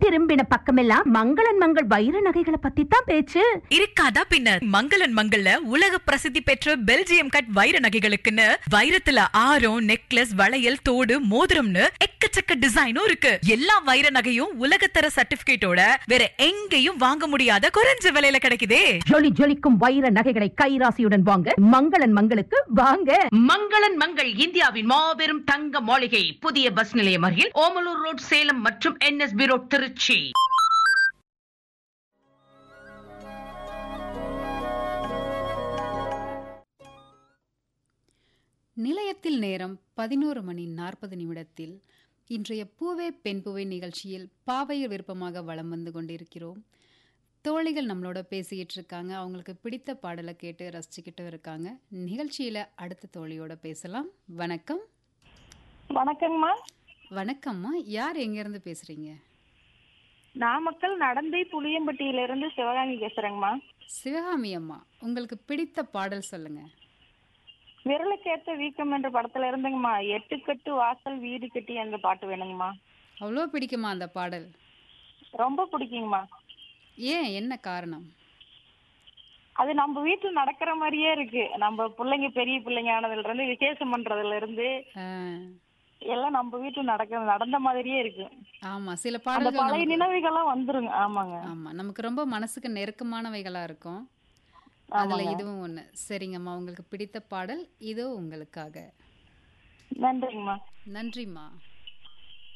திரும்பின பக்கமெல்லாம் மங்களன் மங்கள் வைர நகைகளை பத்தி தான் பேச்சு இருக்காதா பின்ன மங்களன் மங்கள்ல உலக பிரசித்தி பெற்ற பெல்ஜியம் கட் வைர நகைகளுக்குன்னு வைரத்துல ஆரம் நெக்லஸ் வளையல் தோடு மோதிரம்னு எக்கச்சக்க டிசைனும் இருக்கு எல்லா வைர நகையும் உலகத்தர சர்டிபிகேட்டோட வேற எங்கேயும் வாங்க முடியாத குறைஞ்ச விலையில கிடைக்குதே ஜொலி ஜொலிக்கும் வைர நகைகளை கைராசியுடன் வாங்க மங்களன் மங்களுக்கு வாங்க மங்களன் மங்கள் இந்தியாவின் மாபெரும் தங்க மாளிகை புதிய பஸ் நிலையம் அருகில் ஓமலூர் ரோட் சேலம் மற்றும் என்எஸ்பி ரோட் திருச்சி நிலையத்தில் நேரம் பதினோரு மணி நாற்பது நிமிடத்தில் இன்றைய பூவே பெண் பூவே நிகழ்ச்சியில் பாவையர் விருப்பமாக வலம் வந்து கொண்டிருக்கிறோம் தோழிகள் நம்மளோட பேசிக்கிட்டு இருக்காங்க அவங்களுக்கு பிடித்த பாடலை கேட்டு ரசிச்சுக்கிட்டு இருக்காங்க நிகழ்ச்சியில் அடுத்த தோழியோட பேசலாம் வணக்கம் வணக்கங்கம்மா வணக்கம்மா யார் எங்கேருந்து பேசுகிறீங்க நாமக்கல் நடந்தை புளியம்பட்டியிலிருந்து சிவகாமி பேசுறேங்கம்மா சிவகாமி அம்மா உங்களுக்கு பிடித்த பாடல் சொல்லுங்க விரலுக்கேத்த வீக்கம் என்ற படத்துல இருந்துங்கம்மா எட்டுக்கட்டு வாசல் வீடு கட்டி அந்த பாட்டு வேணுங்கம்மா அவ்வளோ பிடிக்குமா அந்த பாடல் ரொம்ப பிடிக்குங்கம்மா ஏன் என்ன காரணம் அது நம்ம வீட்டுல நடக்கிற மாதிரியே இருக்கு நம்ம பிள்ளைங்க பெரிய பிள்ளைங்க ஆனதுல இருந்து விசேஷம் பண்றதுல இருந்து ஆ, எல்லாம் நம்ம வீட்டுல நடக்க நடந்த மாதிரியே இருக்கு ஆமா சில அந்த பாடல்கள் பழைய நமக்கு- நினைவுகள்லாம் வந்துருங்க ஆமாங்க ஆமா நமக்கு ரொம்ப மனசுக்கு நெருக்கமானவைகளா இருக்கும் அதுல ஆமாங்க. இதுவும் ஒண்ணு சரிங்கம்மா உங்களுக்கு பிடித்த பாடல் இதோ உங்களுக்காக நன்றிங்கம்மா நன்றிம்மா